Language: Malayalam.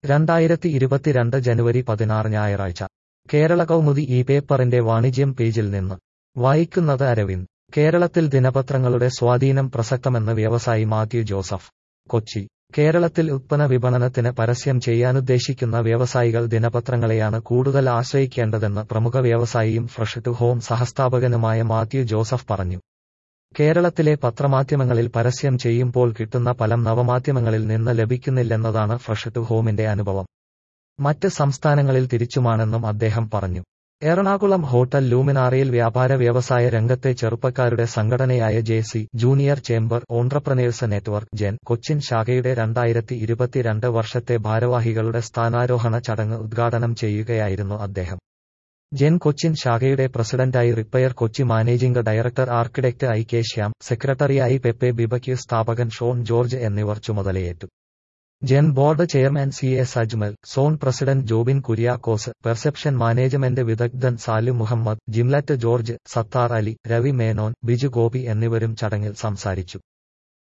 രണ്ടായിരത്തി ഇരുപത്തിരണ്ട് ജനുവരി പതിനാറ് ഞായറാഴ്ച കേരള കൗമുദി ഈ പേപ്പറിന്റെ വാണിജ്യം പേജിൽ നിന്ന് വായിക്കുന്നത് അരവിന്ദ് കേരളത്തിൽ ദിനപത്രങ്ങളുടെ സ്വാധീനം പ്രസക്തമെന്ന് വ്യവസായി മാത്യു ജോസഫ് കൊച്ചി കേരളത്തിൽ ഉത്പന്ന വിപണനത്തിന് പരസ്യം ചെയ്യാനുദ്ദേശിക്കുന്ന വ്യവസായികൾ ദിനപത്രങ്ങളെയാണ് കൂടുതൽ ആശ്രയിക്കേണ്ടതെന്ന് പ്രമുഖ വ്യവസായിയും ഫ്രഷ് ടു ഹോം സഹസ്ഥാപകനുമായ മാത്യു ജോസഫ് പറഞ്ഞു കേരളത്തിലെ പത്രമാധ്യമങ്ങളിൽ പരസ്യം ചെയ്യുമ്പോൾ കിട്ടുന്ന ഫലം നവമാധ്യമങ്ങളിൽ നിന്ന് ലഭിക്കുന്നില്ലെന്നതാണ് ഫ്രഷ് ടു ഹോമിന്റെ അനുഭവം മറ്റ് സംസ്ഥാനങ്ങളിൽ തിരിച്ചുമാണെന്നും അദ്ദേഹം പറഞ്ഞു എറണാകുളം ഹോട്ടൽ ലൂമിനാറിയിൽ വ്യാപാര വ്യവസായ രംഗത്തെ ചെറുപ്പക്കാരുടെ സംഘടനയായ J C junior chamber entrepreneurs network ജെൻ കൊച്ചിൻ ശാഖയുടെ രണ്ടായിരത്തി ഇരുപത്തിരണ്ട് വർഷത്തെ ഭാരവാഹികളുടെ സ്ഥാനാരോഹണ ചടങ്ങ് ഉദ്ഘാടനം ചെയ്യുകയായിരുന്നു അദ്ദേഹം ജെൻ കൊച്ചിൻ ശാഖയുടെ പ്രസിഡന്റായി repair Kochi managing director architect I K Shyam സെക്രട്ടറിയായി പെപ്പെ ബിബക്യു സ്ഥാപകൻ ഷോൺ ജോർജ് എന്നിവർ ചുമതലയേറ്റു ജെൻ board chairman C S Ajmal zone president Jobin Kuriakose perception management വിദഗ്ധൻ സാലു മുഹമ്മദ് ജിംലറ്റ് ജോർജ് സത്താർ അലി രവി മേനോൻ ബിജു ഗോപി എന്നിവരും ചടങ്ങിൽ സംസാരിച്ചു